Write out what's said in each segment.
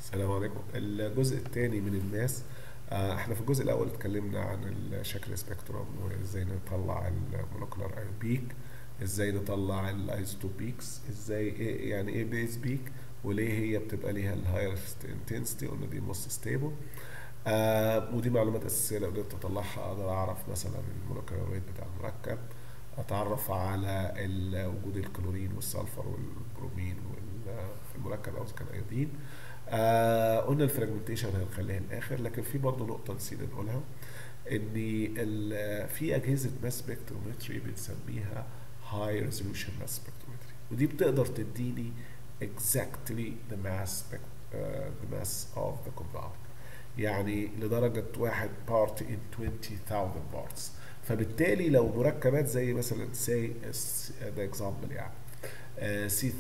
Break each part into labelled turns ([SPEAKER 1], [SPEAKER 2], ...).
[SPEAKER 1] السلام عليكم الجزء الثاني من الماس آه، احنا في الجزء الاول اتكلمنا عن الشكل سبيكتروم وازاي نطلع المولكولار ايون بيك ازاي نطلع الايزوتوبيكس ازاي إيه يعني ايه بيز بيك وليه هي بتبقى ليها الهايست انتنسيتي قلنا دي موست ستيبل آه ودي معلومات اساسيه لو قدرت اطلعها اقدر اعرف مثلا المولكولار ويت بتاع المركب اتعرف على ال- وجود الكلورين والسلفر والبرومين وال- في المركب او اذا كان ايودين آه قلنا الفراجمنتيشن هنخليها الاخر لكن في برضه نقطه نسينا نقولها ان ال- في اجهزه ماس سبكترومتري بنسميها هاي ريزولوشن ماس سبكترومتري ودي بتقدر تديني exactly the mass spec- uh, the mass of the compound يعني لدرجة واحد part in 20,000 parts فبالتالي لو مركبات زي مثلا say ده example يعني آه، C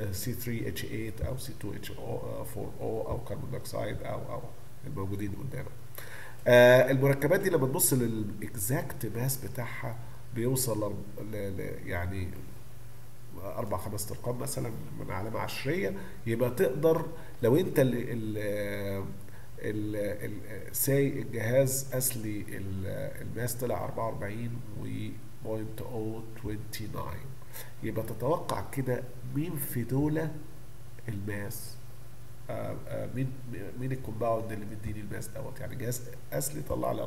[SPEAKER 1] C3H8 أو C2H4O أو كربون دايوكسيد أو أو الموجودين قدامك آه، المركبات دي لما تبص للاكزاكت ماس بتاعها بيوصل ل- ل- ل- يعني اربع خمس ارقام مثلا من علامه عشريه يبقى تقدر لو انت ال ال ال ال ساي الجهاز اصلي ال- الماس طلع 44 و 0.029 يبقى تتوقع كده مين في دول الماس آه، آه، مين مين الكومباوند اللي مديني الماس دوت يعني جهاز اصلي طلع لي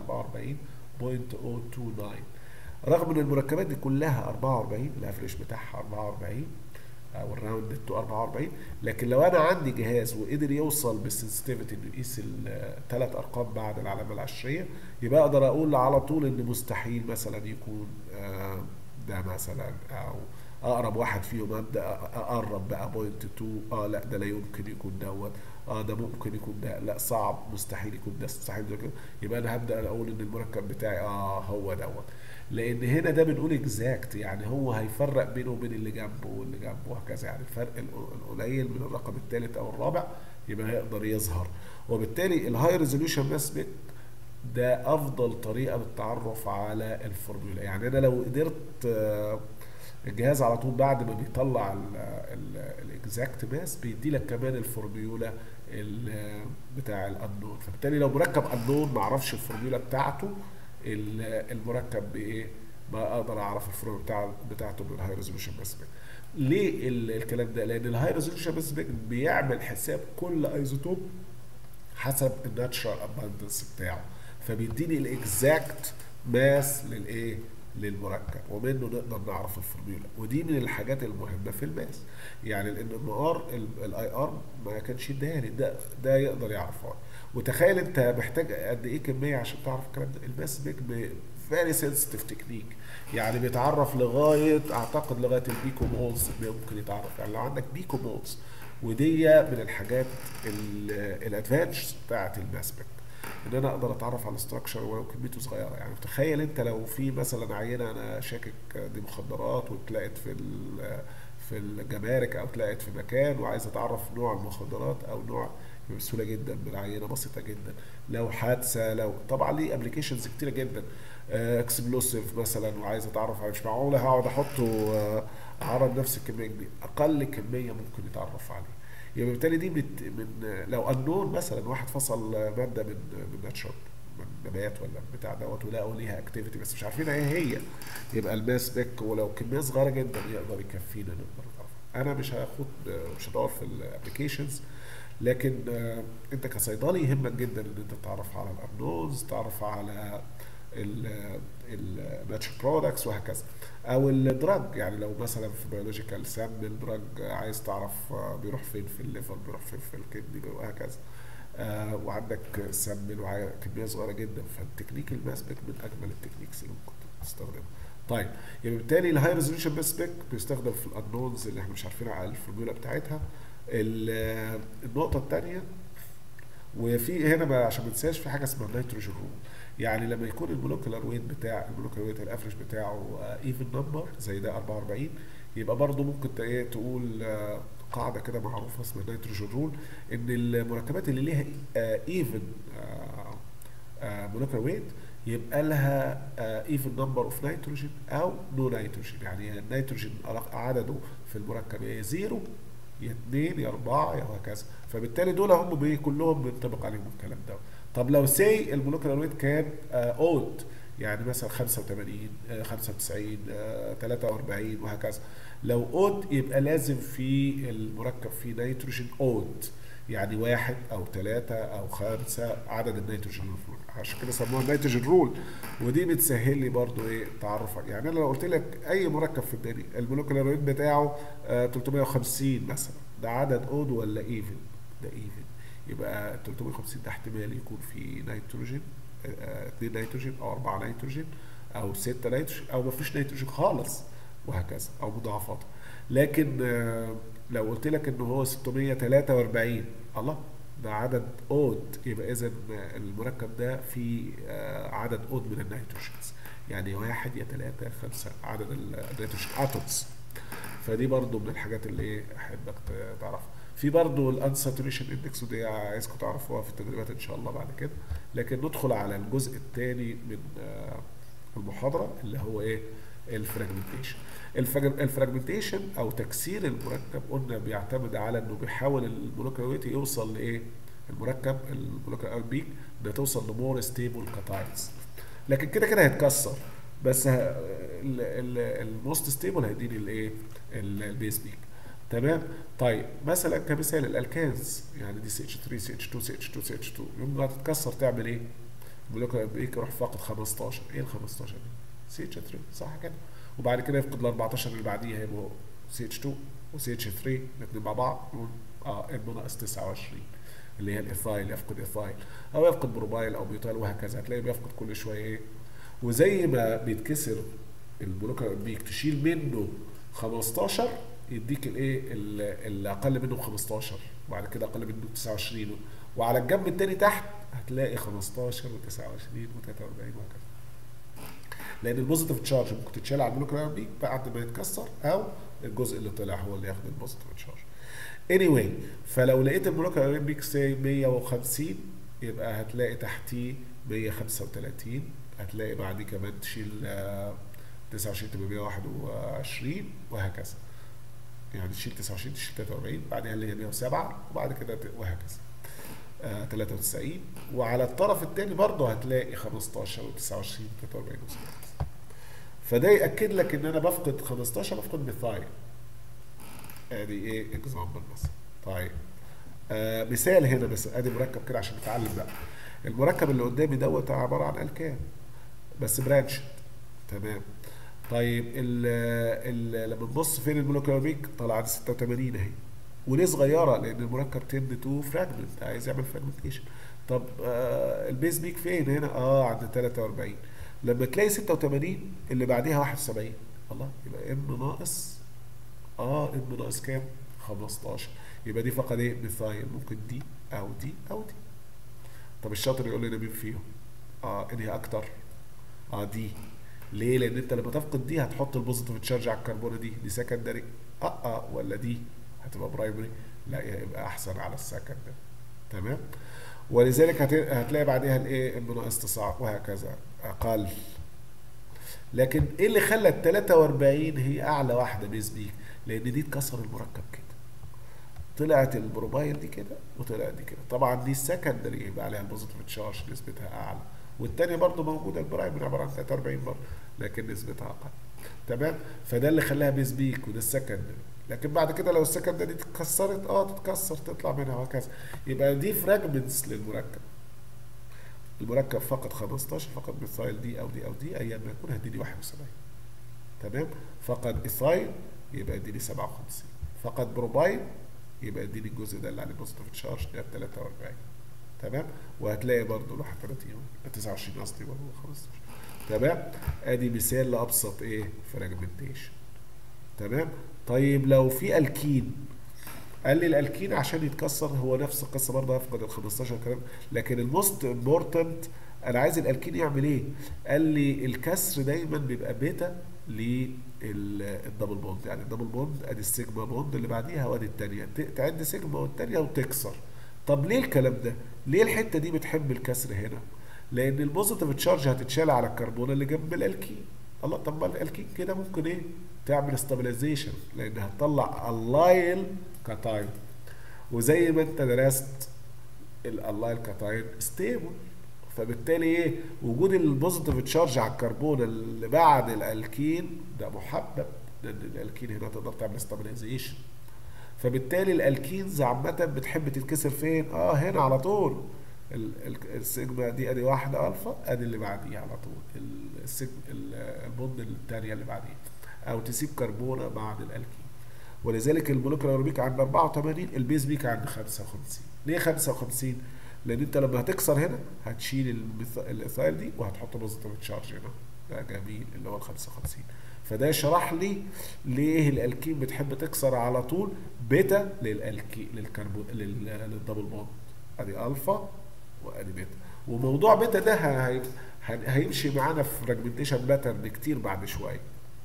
[SPEAKER 1] 44.029 رغم ان المركبات دي كلها 44 الافريج بتاعها 44 او الراوند تو 44 لكن لو انا عندي جهاز وقدر يوصل بالسنسيتيفيتي انه يقيس الثلاث ارقام بعد العلامه العشريه يبقى اقدر اقول على طول ان مستحيل مثلا يكون آه، ده مثلا او اقرب واحد فيهم ابدا اقرب بقى بوينت 2 اه لا ده لا يمكن يكون دوت اه ده ممكن يكون ده لا صعب مستحيل يكون ده مستحيل ده كده يبقى انا هبدا اقول ان المركب بتاعي اه هو دوت لان هنا ده بنقول اكزاكت يعني هو هيفرق بينه وبين اللي جنبه واللي جنبه وهكذا يعني الفرق الق- القليل من الرقم الثالث او الرابع يبقى هيقدر يظهر وبالتالي الهاي ريزوليوشن ماس بيك ده افضل طريقه للتعرف على الفورمولا يعني انا لو قدرت آه، الجهاز على طول بعد ما بيطلع الاكزاكت ماس بيدي لك كمان الفورميولا ال- بتاع الانون فبالتالي لو مركب انون ما اعرفش الفورميولا بتاعته ال- المركب بايه ما اقدر اعرف الفورمولا بتاع بتاعته من الهاي ريزولوشن ماس بيك ليه ال- الكلام ده لان الهاي ريزولوشن ماس بيك بيعمل حساب كل ايزوتوب حسب الناتشرال اباندنس بتاعه فبيديني الاكزاكت ماس للايه للمركب ومنه نقدر نعرف الفورميولا ودي من الحاجات المهمه في الماس يعني الان ام ار الاي ار ما كانش يديها لي ده ده يقدر يعرفها وتخيل انت محتاج قد ايه كميه عشان تعرف الكلام ده الماس بيك فيري سنسيتيف تكنيك يعني بيتعرف لغايه اعتقد لغايه البيكو مولز ممكن يتعرف يعني لو عندك بيكو مولز ودي من الحاجات الادفانتج بتاعت الماس بيك ان انا اقدر اتعرف على الاستراكشر ولو كميته صغيره يعني تخيل انت لو في مثلا عينه انا شاكك دي مخدرات واتلقت في ال- في الجمارك او اتلقت في مكان وعايز اتعرف نوع المخدرات او نوع بسهوله جدا بالعينه بسيطه جدا لو حادثه لو طبعا ليه ابلكيشنز كتيره جدا اكسبلوسيف مثلا وعايز اتعرف على مش معقوله هقعد احطه آه، اعرض نفس الكميه كبيره اقل كميه ممكن يتعرف عليه يبقى بالتالي دي بت من لو انون مثلا واحد فصل ماده من من ناتشر من نبات ولا من بتاع دوت ولقوا ليها اكتيفيتي بس مش عارفين ايه هي يبقى الماس بيك ولو كميه صغيره جدا يقدر يكفينا نقدر نعرف انا مش هاخد مش هدور في الابلكيشنز لكن آه، انت كصيدلي يهمك جدا ان انت تعرف على الانونز تعرف على الناتشر برودكتس وهكذا او الدراج يعني لو مثلا في بيولوجيكال سامبل دراج عايز تعرف آه، بيروح فين في الليفر بيروح فين في الكدني وهكذا آه وعندك سامبل وعندك كميه صغيره جدا فالتكنيك الماس بيك من اجمل التكنيكس اللي ممكن تستخدمها طيب يبقى بالتالي الهاي ريزوليوشن ماس بيك بيستخدم في الانونز اللي احنا مش عارفين على الفورمولا بتاعتها ال- النقطه الثانيه وفي هنا بقى عشان ما ننساش في حاجه اسمها نيتروجين رول يعني لما يكون المولكيولار ويت بتاع المولكيولار ويت الافرج بتاعه ايفن نمبر زي ده 44 يبقى برضه ممكن ت- ايه تقول آه، قاعده كده معروفه اسمها نيتروجين رول ان المركبات اللي ليها ايفن مولكيولار ويت يبقى لها ايفن نمبر اوف نيتروجين او نو نيتروجين يعني النيتروجين عدده في المركب يا زيرو يا اتنين يا اربعه يا وهكذا فبالتالي دول هم بي كلهم بينطبق عليهم الكلام ده طب لو سي المولكيولار ويت كان اود يعني مثلا 85 آه، 95 آه، 43 وهكذا لو اود يبقى لازم في المركب فيه نيتروجين اود يعني واحد او ثلاثة او خمسة عدد النيتروجين المفروض عشان كده سموها النيتروجين رول ودي بتسهل لي برضو ايه تعرفك يعني انا لو قلت لك اي مركب في الدنيا المولكيولار ويت بتاعه آه 350 مثلا ده عدد اود ولا ايفن ده ايفن يبقى 350 ده احتمال يكون في نيتروجين آه، اثنين نيتروجين او اربعة نيتروجين او ستة نيتروجين او ما فيش نيتروجين خالص وهكذا او مضاعفات لكن آه، لو قلت لك ان هو 643 الله ده عدد اود يبقى اذا المركب ده فيه آه، عدد اود من النيتروجينز يعني واحد يا ثلاثة خمسة عدد النيتروجين اتومز فدي برضو من الحاجات اللي ايه احبك ت- تعرفها في برضو الانساتوريشن اندكس ودي عايزكم تعرفوها في التدريبات ان شاء الله بعد كده لكن ندخل على الجزء الثاني من آه، المحاضره اللي هو ايه الفراجمنتيشن الفراجمنتيشن او تكسير المركب قلنا بيعتمد على انه بيحاول المولكيولار ويت يوصل لايه المركب المولكيولار بيك ده توصل لمور ستيبل كاتاينز لكن كده كده هيتكسر بس الموست ستيبل هيديني الايه ال- البيس بيك تمام طيب مثلا كمثال الالكانز يعني دي سي اتش 3 سي اتش 2 سي اتش 2 سي اتش 2 يوم ما تتكسر تعمل ايه؟ المولكيولار بيك يروح فاقد 15 ايه ال 15 دي؟ سي اتش 3 صح كده؟ وبعد كده يفقد ال 14 اللي بعديها يبقوا سي اتش 2 وسي اتش 3 الاثنين مع بعض يقول اه ام ناقص 29 اللي هي الايثايل يفقد ايثايل او يفقد بروبايل او بيوتايل وهكذا هتلاقي بيفقد كل شويه ايه وزي ما بيتكسر المولكيولار بيك تشيل منه 15 يديك الايه ال- اللي اقل منه ب 15 وبعد كده اقل منه ب 29 وعلى الجنب التاني تحت هتلاقي 15 و29 و43 وهكذا لان البوزيتيف تشارج ممكن تتشال على المولكيولار بيك بعد ما يتكسر او الجزء اللي طلع هو اللي ياخد البوزيتيف تشارج anyway فلو لقيت المولكيولار بيك سي 150 يبقى هتلاقي تحتيه 135 هتلاقي بعديه كمان تشيل آه، 29 تبقى 121 وهكذا يعني تشيل 29 تشيل 43 بعدها اللي هي 107 وبعد كده ت- وهكذا آه 93 وعلى الطرف الثاني برضه هتلاقي 15 و29 و43 و فده ياكد لك ان انا بفقد 15 بفقد ميثايل ادي ايه اكزامبل مثلا طيب آه مثال هنا بس ادي مركب كده عشان نتعلم بقى المركب اللي قدامي دوت عباره عن الكان بس برانش تمام طيب ال ال لما نبص فين المولكيولار بيك طلع عند 86 اهي وليه صغيره لان المركب تند تو فراجمنت عايز يعمل فراجمنتيشن طب آه البيز بيك فين هنا اه عند 43 لما تلاقي 86 اللي بعديها 71 الله يبقى ام ناقص اه ام ناقص كام 15 يبقى دي فقط ايه ميثايل ممكن دي او دي او دي طب الشاطر يقول لنا مين فيهم اه انهي اكتر اه دي ليه لان انت لما تفقد دي هتحط البوزيتيف تشارج على الكربونه دي دي سكندري اه اه ولا دي هتبقى برايمري لا يبقى احسن على السكندري تمام ولذلك هت- هتلاقي بعدها الايه ام ناقص 9 وهكذا اقل لكن ايه اللي خلى ال 43 هي اعلى واحده بيز بيك لان دي اتكسر المركب كده طلعت البروبايل دي كده وطلعت دي كده طبعا دي السكندري يبقى عليها البوزيتيف تشارج نسبتها اعلى والتانية برضه موجوده البرايمري عباره عن 43 برضه لكن نسبتها اقل تمام فده اللي خلاها بيز بيك وده السكندري لكن بعد كده لو السكندري دي اتكسرت اه تتكسر تطلع منها وهكذا يبقى دي فراجمنتس للمركب المركب فقط 15 فقط ميثايل دي او دي او دي ايا ما يكون هتديني 71 تمام فقد ايثايل يبقى اديني 57 فقد بروبايل يبقى اديني الجزء ده اللي عليه بوزيتيف تشارج ده 43 تمام وهتلاقي برضه ال 31 29 قصدي برضه 15 تمام ادي مثال لابسط ايه فراجمنتيشن تمام طيب لو في الكين قال لي الالكين عشان يتكسر هو نفس القصه برضه هيفقد ال 15 كلام لكن الموست امبورتنت انا عايز الالكين يعمل ايه؟ قال لي الكسر دايما بيبقى بيتا للدبل بوند يعني الدبل بوند ادي السيجما بوند اللي بعديها وادي الثانيه تعد سيجما والثانيه وتكسر طب ليه الكلام ده؟ ليه الحته دي بتحب الكسر هنا؟ لان البوزيتيف تشارج هتتشال على الكربون اللي جنب الالكين الله طب ما الالكين كده ممكن ايه؟ تعمل ستابلايزيشن لان هتطلع اللايل كاتايون وزي ما انت درست الاللايل كاتايون ستيبل فبالتالي ايه وجود البوزيتيف تشارج على الكربون اللي بعد الالكين ده محبب لان الالكين هنا تقدر تعمل ستابلايزيشن فبالتالي الالكينز عامه بتحب تتكسر فين اه هنا على طول ال- ال- السيجما دي ادي واحده الفا ادي اللي بعديها على طول ال- السيج ال- البوند الثانيه اللي بعديها او تسيب كربونه بعد الالكين ولذلك المولكيولار بيك عند 84 البيز بيك عند 55 ليه 55 لان انت لما هتكسر هنا هتشيل الميث- الايثايل دي وهتحط بوزيتيف تشارج هنا ده جميل اللي هو ال 55 فده شرح لي ليه الالكين بتحب تكسر على طول بيتا للالكي للكربون لل- للدبل بوند ادي الفا وادي بيتا وموضوع بيتا ده هي- هي- هيمشي معانا في فراجمنتيشن باترن كتير بعد شويه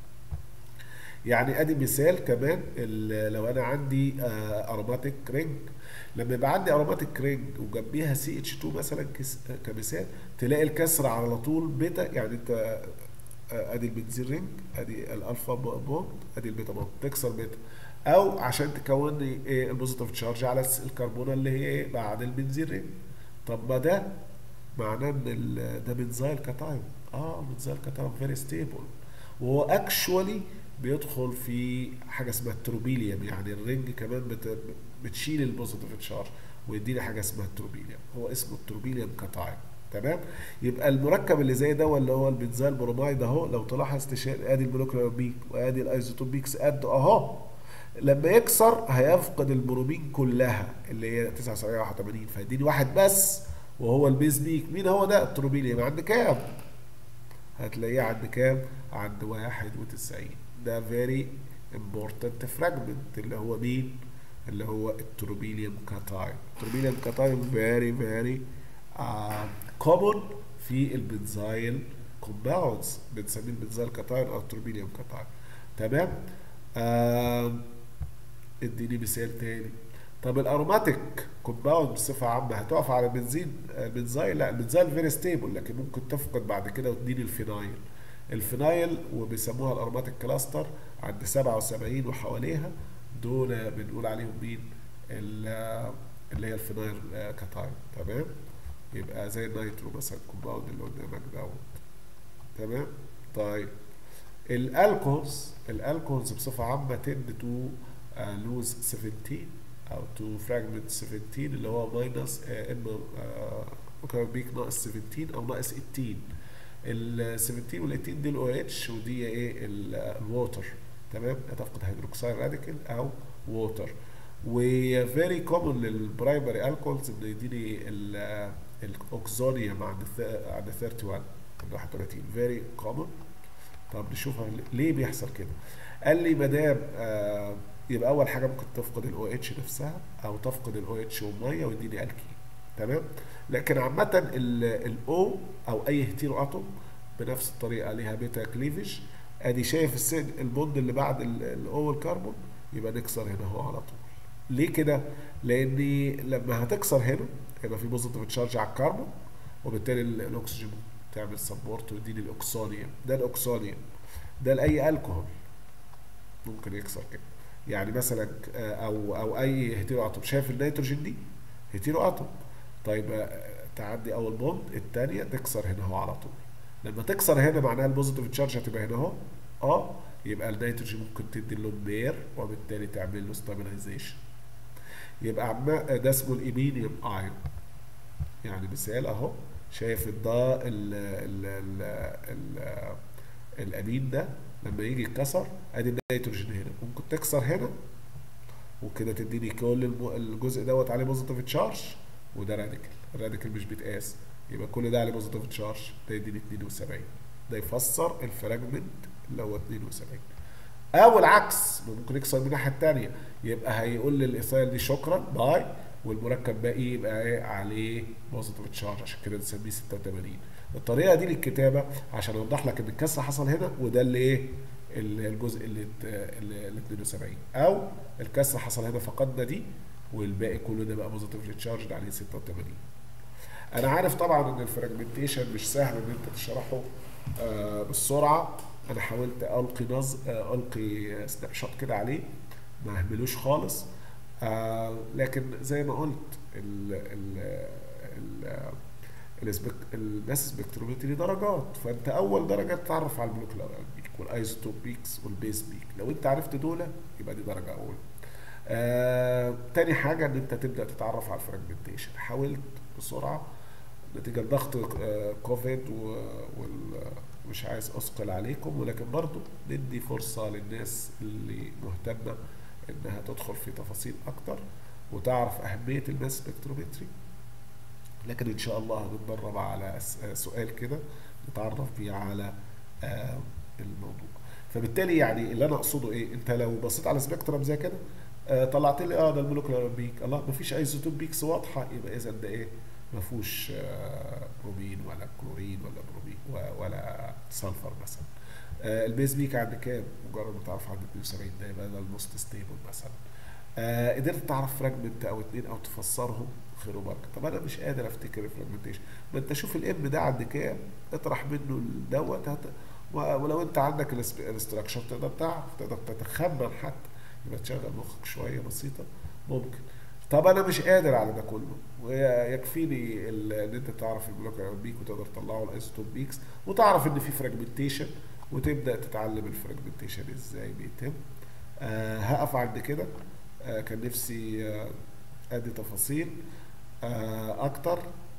[SPEAKER 1] يعني ادي مثال كمان ال- لو انا عندي اروماتيك رينج لما يبقى عندي اروماتيك رينج وجنبيها سي اتش 2 مثلا كس- كمثال تلاقي الكسر على طول بيتا يعني انت آه، ادي البنزين رينج ادي الالفا بوند ادي البيتا بوند تكسر بيتا او عشان تكون لي ايه البوزيتيف تشارج على الس- الكربونه اللي هي ايه بعد البنزين رينج طب ما ده معناه ان ال- ده بنزايل كاتايون اه بنزايل كاتايون فيري ستيبل وهو اكشوالي بيدخل في حاجه اسمها التروبيليوم يعني الرينج كمان بت بتشيل البوزيتيف تشارج ويديني حاجه اسمها التروبيليوم هو اسمه التروبيليوم كاتايون تمام يبقى المركب اللي زي ده اللي هو البنزال برومايد اهو لو تلاحظ تشيل ادي المولكيولار بيك وادي الايزوتوب بيكس قد اهو لما يكسر هيفقد البرومين كلها اللي هي 7981 فيديني واحد بس وهو البيز بيك مين هو ده التروبيليوم عند كام هتلاقيه عند كام عند 91 ده very important fragment اللي هو مين اللي هو التروبيليوم كاتايون التروبيليوم كاتايون very very uh, common في البنزايل compounds بنسميه البنزايل كاتايون او التروبيليوم كاتايون تمام آه اديني مثال تاني طب الاروماتيك كومباوند بصفه عامه هتقف على بنزين البنزايل لا البنزايل فيري ستيبل لكن ممكن تفقد بعد كده وتديني الفينايل الفينايل وبيسموها الاروماتيك كلاستر عند 77 وحواليها دول بنقول عليهم مين ال- اللي هي الفينايل آه، كاتايون تمام يبقى زي النيترو مثلا الكومباوند اللي قدامك دوت تمام طيب الالكوهولز الالكوهولز بصفه عامه تند تو لوز 17 او تو فراجمنت 17 اللي هو ماينس اما ممكن بيك ناقص 17 او ناقص 18 ال 17 وال 18 دي الاو اتش ودي ايه الووتر تمام هتفقد هيدروكسيد راديكال او ووتر وفيري كومن للبرايمري الكولز انه يديني ال- الاوكزونيوم عند الث- عند 31 عند 31 فيري كومن طب نشوفها ليه بيحصل كده قال لي ما دام آه يبقى اول حاجه ممكن تفقد الاو اتش نفسها او تفقد الاو اتش والميه ويديني الكين تمام لكن عامه الاو او اي هيتيرو اتوم بنفس الطريقه ليها بيتا كليفج ادي شايف السن البوند اللي بعد الاو والكربون يبقى نكسر هنا اهو على طول ليه كده لان لما هتكسر هنا هيبقى في بوزيتيف تشارج على الكربون وبالتالي ال- الاكسجين تعمل سبورت ويديني الاكسونيوم ده الاكسونيوم ده لاي الكحول ممكن يكسر كده يعني مثلا آه، او او اي هيتيرو اتوم شايف النيتروجين دي هيتيرو اتوم طيب آه، تعدي اول بوند الثانيه تكسر هنا اهو على طول لما تكسر هنا معناها البوزيتيف تشارج هتبقى هنا اهو اه يبقى النيتروجين ممكن تدي له بير وبالتالي تعمل له ستابلايزيشن يبقى عما ده اسمه الايمينيوم ايون يعني مثال اهو شايف ده ال ال ال ال الامين ده لما يجي يتكسر ادي النيتروجين هنا ممكن تكسر هنا وكده تديني كل الم- الجزء دوت عليه بوزيتيف تشارج وده راديكال الراديكال مش بيتقاس يبقى كل ده عليه بوزيتيف تشارج ده يديني 72 ده يفسر الفراجمنت اللي هو 72 او العكس ممكن يكسر من الناحيه الثانيه يبقى هيقول للايثايل دي شكرا باي والمركب باقي يبقى ايه عليه بوزيتيف تشارج عشان كده نسميه 86 الطريقه دي للكتابه عشان اوضح لك ان الكسر حصل هنا وده اللي ايه ال- الجزء اللي ات- اللي اللي 72 او الكسر حصل هنا فقدنا دي والباقي كله ده بقى بوزيتيف تشارج عليه 86 انا عارف طبعا ان الفراجمنتيشن مش سهل ان انت تشرحه آه، بالسرعه انا حاولت القي نظ آه، القي سناب شوت كده عليه ما اهملوش خالص آه لكن زي ما قلت ال ال ال السبك... الماس سبكترومتري درجات فانت اول درجه تتعرف على المولكيولار بيك والايزوتوب بيكس والبيس بيك لو انت عرفت دول يبقى دي درجه اولى آه، تاني حاجة ان انت تبدأ تتعرف على الفراجمنتيشن حاولت بسرعة نتيجة لضغط آه، كوفيد ومش عايز اثقل عليكم ولكن برضو ندي فرصة للناس اللي مهتمة انها تدخل في تفاصيل اكتر وتعرف اهمية الماس سبكترومتري لكن ان شاء الله هنتدرب على أس- سؤال كده نتعرف بيه على آه، الموضوع فبالتالي يعني اللي انا اقصده ايه انت لو بصيت على سبيكترم زي كده آه، طلعت لي اه ده المولكيولار بيك الله مفيش ايزوتوب بيكس واضحه يبقى اذا ده ايه ما فيهوش آه، برومين ولا كلورين ولا برومين و- ولا سلفر مثلا آه، البيز بيك عند كام مجرد ما تعرف عند 72 ده يبقى ده الموست ستيبل مثلا آه قدرت تعرف فراجمنت او اتنين او تفسرهم خير وبركه طب انا مش قادر افتكر الفراجمنتيشن ما انت شوف الام ده عند كام اطرح منه دوت هت... و- ولو انت عندك الاستراكشر تقدر تعرف تقدر تتخمن حتى يبقى تشغل مخك شويه بسيطه ممكن طب انا مش قادر على ده كله ويكفيني ال- ان انت تعرف المولكيولار بيك وتقدر تطلعه الايزوتوب بيكس وتعرف ان في فراجمنتيشن وتبدا تتعلم الفراجمنتيشن ازاي بيتم آه هقف عند كده آه كان نفسي آه ادي تفاصيل آه اكتر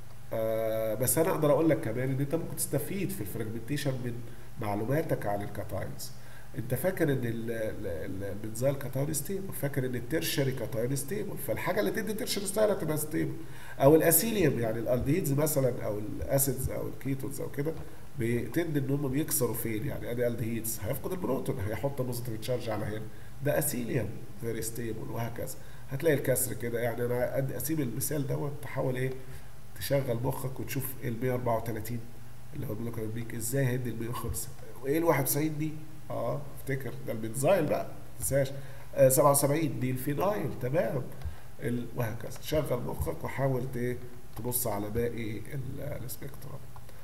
[SPEAKER 1] آه بس انا اقدر اقول لك كمان ان انت ممكن تستفيد في الفراجمنتيشن من معلوماتك عن الكاتاينز انت فاكر ان ال- ال- ال- البنزايل كاتاين ستيبل فاكر ان الترشري كاتاين ستيبل فالحاجه اللي تدي ترشري ستايل هتبقى ستيبل او الاسيليوم يعني الالديدز مثلا او الاسيدز او الكيتونز او كده بتدي ان هم بيكسروا فين يعني ادي الديهيدز هيفقد البروتون هيحط بوزيتيف تشارج على هنا ده اسيليوم فيري ستيبل وهكذا هتلاقي الكسر كده يعني انا أدي اسيب المثال دوت تحاول ايه تشغل مخك وتشوف ايه ال 134 اللي هو المولكيولار بيك ازاي هيدي ال 105 وايه ال 91 دي اه افتكر ده البنزايل بقى ما تنساش آه 77 دي الفينايل تمام ال- وهكذا شغل مخك وحاول ت- ايه تبص على باقي ال- السبيكترم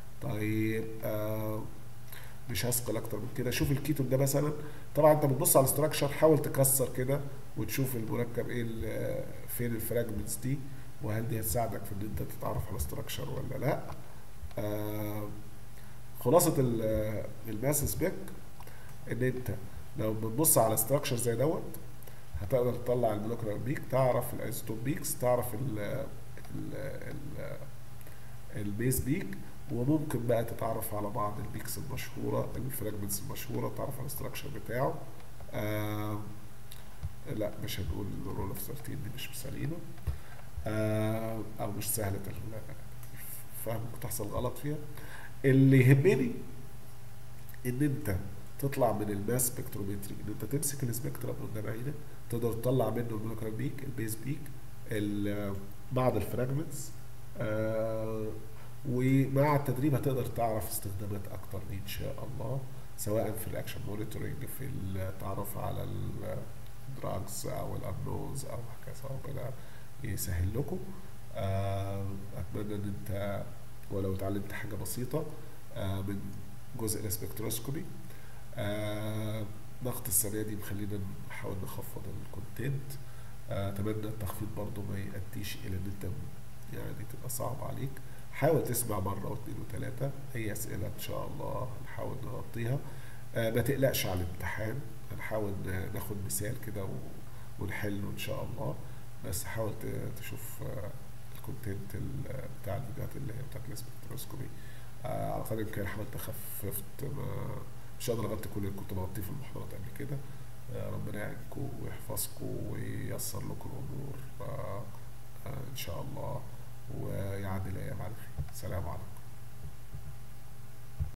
[SPEAKER 1] طيب آه مش هثقل اكتر من كده شوف الكيتون ده مثلا طبعا انت بتبص على الاستراكشر حاول تكسر كده وتشوف المركب ايه ال- فين الفراجمنتس دي وهل دي هتساعدك في ان انت تتعرف على الاستراكشر ولا لا آه خلاصة ال- الماس سبيك ان انت لو بتبص على استراكشر زي دوت هتقدر تطلع المولكيولار بيك تعرف الايزوتوب بيكس تعرف ال ال ال البيس بيك وممكن بقى تتعرف على بعض البيكس المشهورة الفراجمنتس المشهورة تعرف على الاستراكشر بتاعه آه لا مش هنقول رول اوف 13 دي مش مسليمة آه او مش سهلة ال- الفهم ممكن تحصل غلط فيها اللي يهمني ان انت تطلع من الماس سبكترومتري ان انت تمسك السبكترم قدام عينك تقدر تطلع منه المولكيولار بيك البيس بيك ال- بعض الفراجمنتس آه ومع التدريب هتقدر تعرف استخدامات اكتر دي ان شاء الله سواء في الاكشن مونيتورنج في التعرف على الدراجز او الانوز او هكذا ربنا يسهل لكم آه اتمنى ان انت ولو اتعلمت حاجه بسيطه آه من جزء السبكتروسكوبي آه ضغط السنه دي مخلينا نحاول نخفض الكونتنت آه، اتمنى التخفيض برضو ما يأديش الى ان انت يعني تبقى صعب عليك حاول تسمع مرة واثنين وثلاثة أي أسئلة إن شاء الله هنحاول نغطيها آه، ما تقلقش على الامتحان هنحاول ن- ناخد مثال كده و- ونحله إن شاء الله بس حاول ت- تشوف آه، الكونتنت ال- بتاع الفيديوهات اللي هي بتاعت السبكتروسكوبي آه، على قدر الإمكان حاولت خففت ما مش قادر أغطي كل اللي كنت بغطيه في المحاضرات قبل كده آه، ربنا يعينكم ويحفظكم وييسر لكم الأمور آه، آه، إن شاء الله ويعدي الأيام على خير سلام عليكم